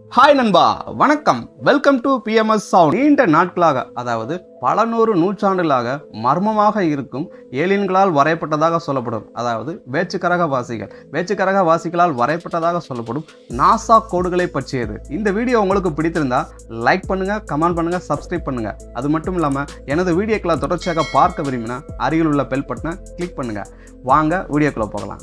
hi நண்பா வணக்கம் welcome to BMS sound நீண்ட நாட்களாக அதாவது பல நூறு நூற்றாண்டுகளாக மர்மமாக இருக்கும் ஏலியன்களால் வரையப்பட்டதாக சொல்லப்படும் அதாவது வேற்றுக்கரக வாசிகள் வேற்றுக்கரக வாசிகளால் வரையப்பட்டதாக சொல்லப்படும் நாசா கோடுகளை பற்றியது இந்த வீடியோ உங்களுக்கு பிடித்திருந்தா லைக் பண்ணுங்க கமெண்ட் பண்ணுங்க சப்ஸ்கிரைப் பண்ணுங்க அது மட்டும் இல்லாமல் எனது வீடியோக்களை தொடர்ச்சியாக பார்க்க விரும்பினா அருகில் உள்ள பெல் பட்டனை கிளிக் பண்ணுங்க வாங்க வீடியோக்குள்ள போகலாம்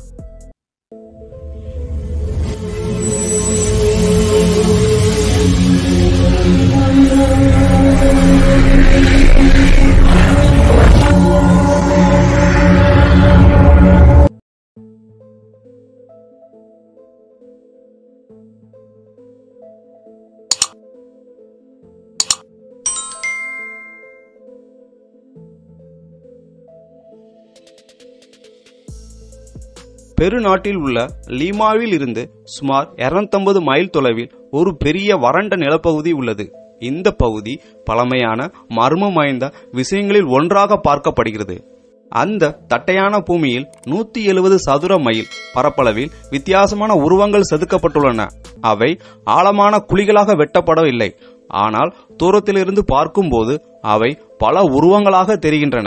பெருநாட்டில் உள்ள லீமாவில் இருந்து சுமார் 250 மைல் தொலைவில் ஒரு பெரிய வறண்ட நிலப்பகுதி உள்ளது இந்த பகுதி பழமையான மர்மம் வாய்ந்த விஷயங்களில் ஒன்றாக பார்க்கப்படுகிறது அந்த தட்டையான பூமியில் 170 எழுபது சதுர மைல் பரப்பளவில் வித்தியாசமான உருவங்கள் செதுக்கப்பட்டுள்ளன அவை ஆழமான குழிகளாக வெட்டப்படவில்லை ஆனால் தூரத்திலிருந்து பார்க்கும்போது அவை பல உருவங்களாக தெரிகின்றன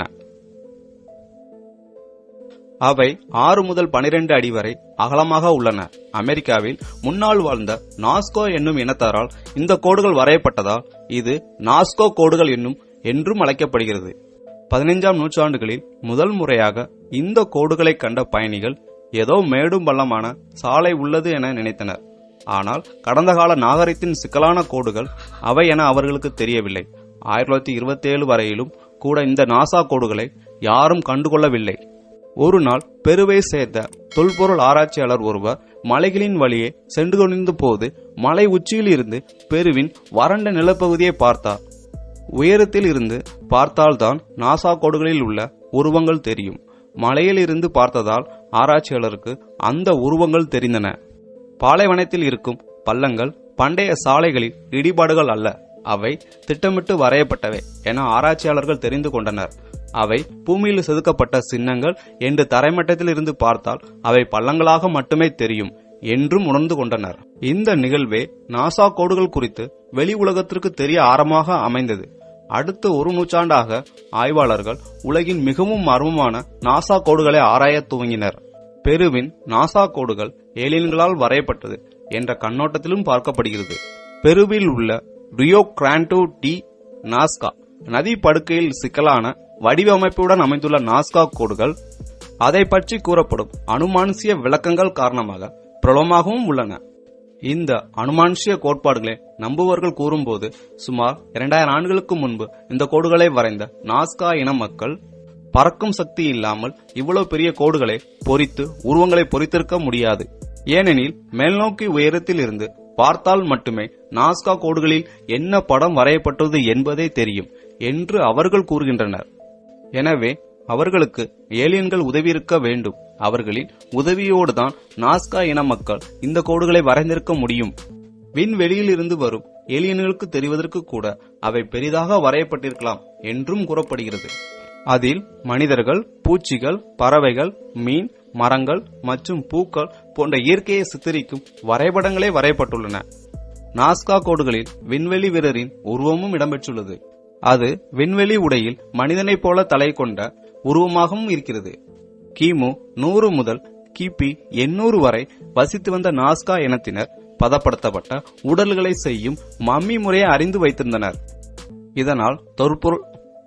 அவை ஆறு முதல் பனிரெண்டு அடி வரை அகலமாக உள்ளன அமெரிக்காவில் முன்னால் வாழ்ந்த நாஸ்கோ என்னும் இனத்தாரால் இந்த கோடுகள் வரையப்பட்டதால் இது நாஸ்கோ கோடுகள் என்னும் என்றும் அழைக்கப்படுகிறது பதினைஞ்சாம் நூற்றாண்டுகளில் முதல் முறையாக இந்த கோடுகளை கண்ட பயணிகள் ஏதோ மேடும் பள்ளமான சாலை உள்ளது என நினைத்தனர் ஆனால் கடந்த கால நாகரிகத்தின் சிக்கலான கோடுகள் அவை என அவர்களுக்கு தெரியவில்லை ஆயிரத்தி தொள்ளாயிரத்தி இருபத்தி ஏழு வரையிலும் கூட இந்த நாசா கோடுகளை யாரும் கண்டுகொள்ளவில்லை ஒரு நாள் பெருவை சேர்ந்த தொல்பொருள் ஆராய்ச்சியாளர் ஒருவர் மலைகளின் வழியே சென்று கொண்டிருந்த போது மலை உச்சியில் இருந்து பெருவின் வறண்ட நிலப்பகுதியை பார்த்தார் உயரத்தில் இருந்து பார்த்தால்தான் நாசா கோடுகளில் உள்ள உருவங்கள் தெரியும் மலையில் இருந்து பார்த்ததால் ஆராய்ச்சியாளருக்கு அந்த உருவங்கள் தெரிந்தன பாலைவனத்தில் இருக்கும் பள்ளங்கள் பண்டைய சாலைகளில் இடிபாடுகள் அல்ல அவை திட்டமிட்டு வரையப்பட்டவை என ஆராய்ச்சியாளர்கள் தெரிந்து கொண்டனர் அவை பூமியில் செதுக்கப்பட்ட சின்னங்கள் என்று தரைமட்டத்தில் இருந்து பார்த்தால் அவை பள்ளங்களாக மட்டுமே தெரியும் என்றும் உணர்ந்து கொண்டனர் இந்த நிகழ்வே நாசா கோடுகள் குறித்து வெளி உலகத்திற்கு தெரிய ஆரம்பமாக அமைந்தது அடுத்த ஒரு நூற்றாண்டாக ஆய்வாளர்கள் உலகின் மிகவும் மர்மமான நாசா கோடுகளை ஆராயத் துவங்கினர் பெருவின் நாசா கோடுகள் ஏலியன்களால் வரையப்பட்டது என்ற கண்ணோட்டத்திலும் பார்க்கப்படுகிறது பெருவில் உள்ள ரியோ கிராண்டோ டி நாஸ்கா நதி படுக்கையில் சிக்கலான வடிவமைப்புடன் அமைந்துள்ள நாஸ்கா கோடுகள் அதை பற்றி கூறப்படும் அனுமானுசிய விளக்கங்கள் காரணமாக பிரபலமாகவும் உள்ளன இந்த அனுமானுஷிய கோட்பாடுகளை நம்புவர்கள் கூறும்போது சுமார் இரண்டாயிரம் ஆண்டுகளுக்கு முன்பு இந்த கோடுகளை வரைந்த நாஸ்கா இன மக்கள் பறக்கும் சக்தி இல்லாமல் இவ்வளவு பெரிய கோடுகளை பொறித்து உருவங்களை பொறித்திருக்க முடியாது ஏனெனில் மேல்நோக்கி உயரத்தில் இருந்து பார்த்தால் மட்டுமே நாஸ்கா கோடுகளில் என்ன படம் வரையப்பட்டது என்பதே தெரியும் என்று அவர்கள் கூறுகின்றனர் எனவே அவர்களுக்கு ஏலியன்கள் உதவியிருக்க வேண்டும் அவர்களின் உதவியோடுதான் நாஸ்கா இன மக்கள் இந்த கோடுகளை வரைந்திருக்க முடியும் விண்வெளியில் இருந்து வரும் ஏலியன்களுக்கு தெரிவதற்கு கூட அவை பெரிதாக வரையப்பட்டிருக்கலாம் என்றும் கூறப்படுகிறது அதில் மனிதர்கள் பூச்சிகள் பறவைகள் மீன் மரங்கள் மற்றும் பூக்கள் போன்ற இயற்கையை சித்தரிக்கும் வரைபடங்களே வரையப்பட்டுள்ளன நாஸ்கா கோடுகளில் விண்வெளி வீரரின் உருவமும் இடம்பெற்றுள்ளது அது விண்வெளி உடையில் மனிதனைப் போல தலை கொண்ட உருவமாகவும் இருக்கிறது கிமு நூறு முதல் கிபி எண்ணூறு வரை வசித்து வந்த நாஸ்கா இனத்தினர் பதப்படுத்தப்பட்ட உடல்களை செய்யும் மம்மி முறையை அறிந்து வைத்திருந்தனர் இதனால் தொல்பொருள்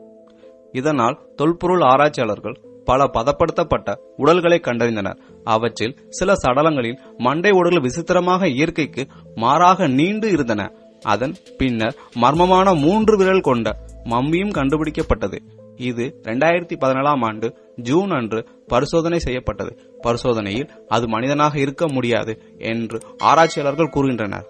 இதனால் தொல்பொருள் ஆராய்ச்சியாளர்கள் பல பதப்படுத்தப்பட்ட உடல்களை கண்டறிந்தனர் அவற்றில் சில சடலங்களில் மண்டை உடல்கள் விசித்திரமாக இயற்கைக்கு மாறாக நீண்டு இருந்தன அதன் பின்னர் மர்மமான மூன்று விரல் கொண்ட மம்மியும் கண்டுபிடிக்கப்பட்டது இது இரண்டாயிரத்தி பதினேழாம் ஆண்டு ஜூன் அன்று பரிசோதனை செய்யப்பட்டது பரிசோதனையில் அது மனிதனாக இருக்க முடியாது என்று ஆராய்ச்சியாளர்கள் கூறுகின்றனர்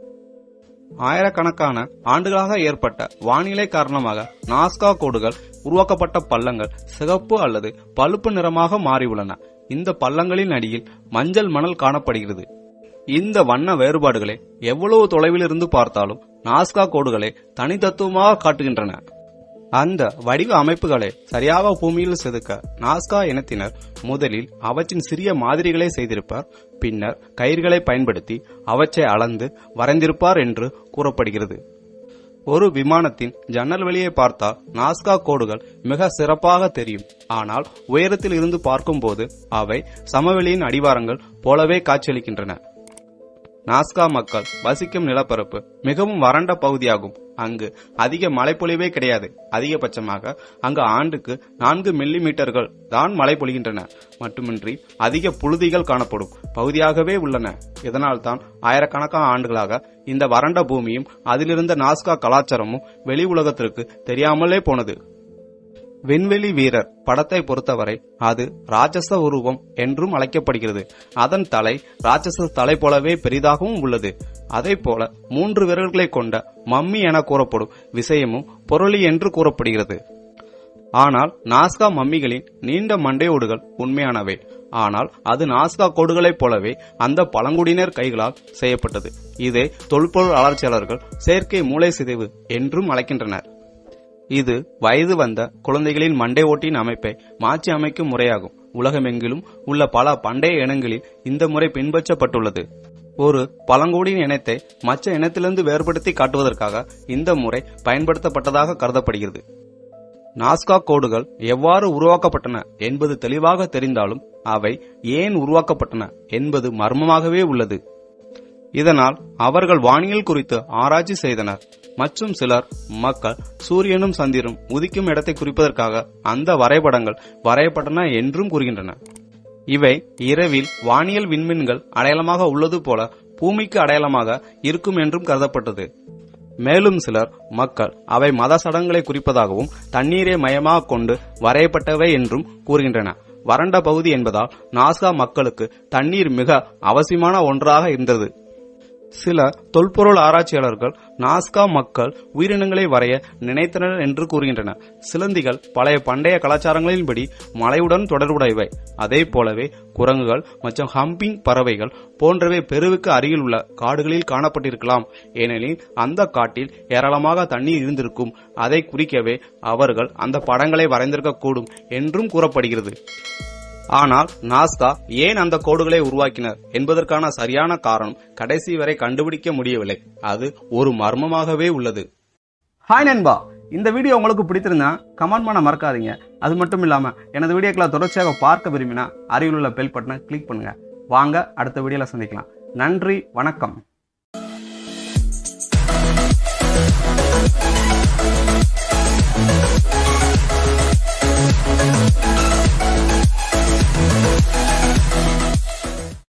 ஆயிரக்கணக்கான ஆண்டுகளாக ஏற்பட்ட வானிலை காரணமாக நாஸ்கா கோடுகள் உருவாக்கப்பட்ட பள்ளங்கள் சிகப்பு அல்லது பழுப்பு நிறமாக மாறியுள்ளன இந்த பள்ளங்களின் அடியில் மஞ்சள் மணல் காணப்படுகிறது இந்த வண்ண வேறுபாடுகளை எவ்வளவு தொலைவில் இருந்து பார்த்தாலும் நாஸ்கா கோடுகளை தனித்தத்துவமாக காட்டுகின்றன அந்த வடிவ அமைப்புகளை சரியாக பூமியில் செதுக்க நாஸ்கா இனத்தினர் முதலில் அவற்றின் சிறிய மாதிரிகளை செய்திருப்பார் பின்னர் கயிர்களை பயன்படுத்தி அவற்றை அளந்து வரைந்திருப்பார் என்று கூறப்படுகிறது ஒரு விமானத்தின் ஜன்னல் வெளியே பார்த்தால் நாஸ்கா கோடுகள் மிக சிறப்பாக தெரியும் ஆனால் உயரத்தில் இருந்து பார்க்கும்போது அவை சமவெளியின் அடிவாரங்கள் போலவே காட்சியளிக்கின்றன நாஸ்கா மக்கள் வசிக்கும் நிலப்பரப்பு மிகவும் வறண்ட பகுதியாகும் அங்கு அதிக மழைப்பொழிவே கிடையாது அதிகபட்சமாக அங்கு ஆண்டுக்கு நான்கு மில்லி மீட்டர்கள் தான் மழை பொழிகின்றன மட்டுமின்றி அதிக புழுதிகள் காணப்படும் பகுதியாகவே உள்ளன இதனால் தான் ஆயிரக்கணக்கான ஆண்டுகளாக இந்த வறண்ட பூமியும் அதிலிருந்த நாஸ்கா கலாச்சாரமும் வெளி உலகத்திற்கு தெரியாமலே போனது விண்வெளி வீரர் படத்தை பொறுத்தவரை அது ராட்சச உருவம் என்றும் அழைக்கப்படுகிறது அதன் தலை ராட்சச தலை போலவே பெரிதாகவும் உள்ளது அதே போல மூன்று விரல்களை கொண்ட மம்மி என கூறப்படும் விஷயமும் பொருளி என்று கூறப்படுகிறது ஆனால் நாஸ்கா மம்மிகளின் நீண்ட மண்டையோடுகள் உண்மையானவை ஆனால் அது நாஸ்கா கோடுகளைப் போலவே அந்த பழங்குடியினர் கைகளால் செய்யப்பட்டது இதை தொல்பொருள் ஆராய்ச்சியாளர்கள் செயற்கை மூளை சிதைவு என்றும் அழைக்கின்றனர் இது வயது வந்த குழந்தைகளின் மண்டை ஓட்டின் அமைப்பை மாற்றி அமைக்கும் முறையாகும் உலகமெங்கிலும் உள்ள பல பண்டைய இனங்களில் இந்த முறை பின்பற்றப்பட்டுள்ளது ஒரு பழங்குடியின் இனத்தை மற்ற இனத்திலிருந்து வேறுபடுத்தி காட்டுவதற்காக இந்த முறை பயன்படுத்தப்பட்டதாக கருதப்படுகிறது நாஸ்கா கோடுகள் எவ்வாறு உருவாக்கப்பட்டன என்பது தெளிவாக தெரிந்தாலும் அவை ஏன் உருவாக்கப்பட்டன என்பது மர்மமாகவே உள்ளது இதனால் அவர்கள் வானியல் குறித்து ஆராய்ச்சி செய்தனர் மற்றும் சிலர் மக்கள் சூரியனும் சந்திரனும் உதிக்கும் இடத்தை குறிப்பதற்காக அந்த வரைபடங்கள் வரையப்பட்டன என்றும் கூறுகின்றனர் இவை இரவில் வானியல் விண்மீன்கள் அடையாளமாக உள்ளது போல பூமிக்கு அடையாளமாக இருக்கும் என்றும் கருதப்பட்டது மேலும் சிலர் மக்கள் அவை மத சடங்குகளை குறிப்பதாகவும் தண்ணீரை மையமாக கொண்டு வரையப்பட்டவை என்றும் கூறுகின்றன வறண்ட பகுதி என்பதால் நாசா மக்களுக்கு தண்ணீர் மிக அவசியமான ஒன்றாக இருந்தது சில தொல்பொருள் ஆராய்ச்சியாளர்கள் நாஸ்கா மக்கள் உயிரினங்களை வரைய நினைத்தனர் என்று கூறுகின்றனர் சிலந்திகள் பழைய பண்டைய கலாச்சாரங்களின்படி மலையுடன் தொடர்புடையவை அதே போலவே குரங்குகள் மற்றும் ஹம்பிங் பறவைகள் போன்றவை பெருவுக்கு அருகில் உள்ள காடுகளில் காணப்பட்டிருக்கலாம் ஏனெனில் அந்த காட்டில் ஏராளமாக தண்ணீர் இருந்திருக்கும் அதை குறிக்கவே அவர்கள் அந்த படங்களை வரைந்திருக்கக்கூடும் என்றும் கூறப்படுகிறது ஆனால் நாஸ்கா ஏன் அந்த கோடுகளை உருவாக்கினர் என்பதற்கான சரியான காரணம் கடைசி வரை கண்டுபிடிக்க முடியவில்லை அது ஒரு மர்மமாகவே உள்ளது ஹாய் நண்பா இந்த வீடியோ உங்களுக்கு பிடித்திருந்தா கமெண்ட் பண்ண மறக்காதீங்க அது மட்டும் இல்லாம எனது வீடியோக்களை தொடர்ச்சியாக பார்க்க விரும்பினா அருகில் உள்ள பெல் பட்டனை கிளிக் பண்ணுங்க வாங்க அடுத்த வீடியோல சந்திக்கலாம் நன்றி வணக்கம் Thank